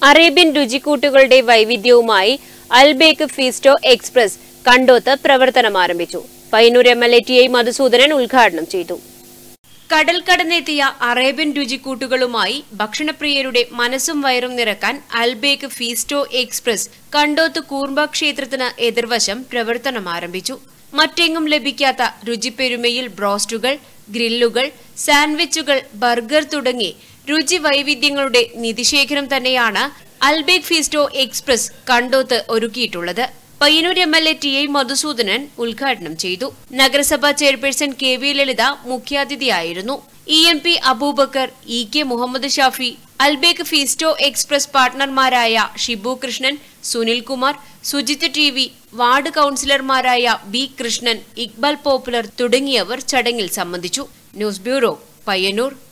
Arabian രുചിക്കൂട്ടുകളുടെ വൈവിധ്യവുമായി Albaik Fiesto Express Kandoth പ്രവർത്തനം ആരംഭിച്ചു Payyanur M L A T I Madhusoodanan ഉദ്ഘാടനം ചെയ്തു കടൽ കടന്നെത്തിയ അറേബ്യൻ രുചിക്കൂട്ടുകളുമായി ഭക്ഷണപ്രിയരുടെ മനസ്സും വയറും നിറക്കാൻ Albaik Fiesto Express Kandoth Koormba ക്ഷേത്രത്തിന് എതിർവശം പ്രവർത്തനം ആരംഭിച്ചു മറ്റെങ്ങും ലഭിക്കാത്ത രുചിപ്പെരുമയിൽ ബ്രോസ്റ്റുകൾ ഗ്രില്ലുകൾ സാൻഡ്വിച്ചുകൾ ബർഗർ തുടങ്ങി രുചി വൈവിധ്യങ്ങളുടെ നിധിശേഖരം തന്നെയാണ് അൽബേക്ക് ഫീസ്റ്റോ എക്സ്പ്രസ് കണ്ടോത്ത് ഒരുക്കിയിട്ടുള്ളത് Payyanur M L A T I Madhusoodanan ഉദ്ഘാടനം ചെയ്തു നഗരസഭാ ചെയർപേഴ്സൺ കെ വി ലളിത മുഖ്യാതിഥിയായിരുന്നു E M P Abubakar E K Muhammad Shafi Albaik Fiesto Express പാർട്ട്ണർമാരായ Shibu Krishnan Sunilkumar Sujith T V ward കൌൺസിലർമാരായ ബി കൃഷ്ണൻ ഇക്ബാൽ പോപ്പുലർ തുടങ്ങിയവർ ചടങ്ങിൽ സംബന്ധിച്ചു ന്യൂസ് ബ്യൂറോ പയ്യന്നൂർ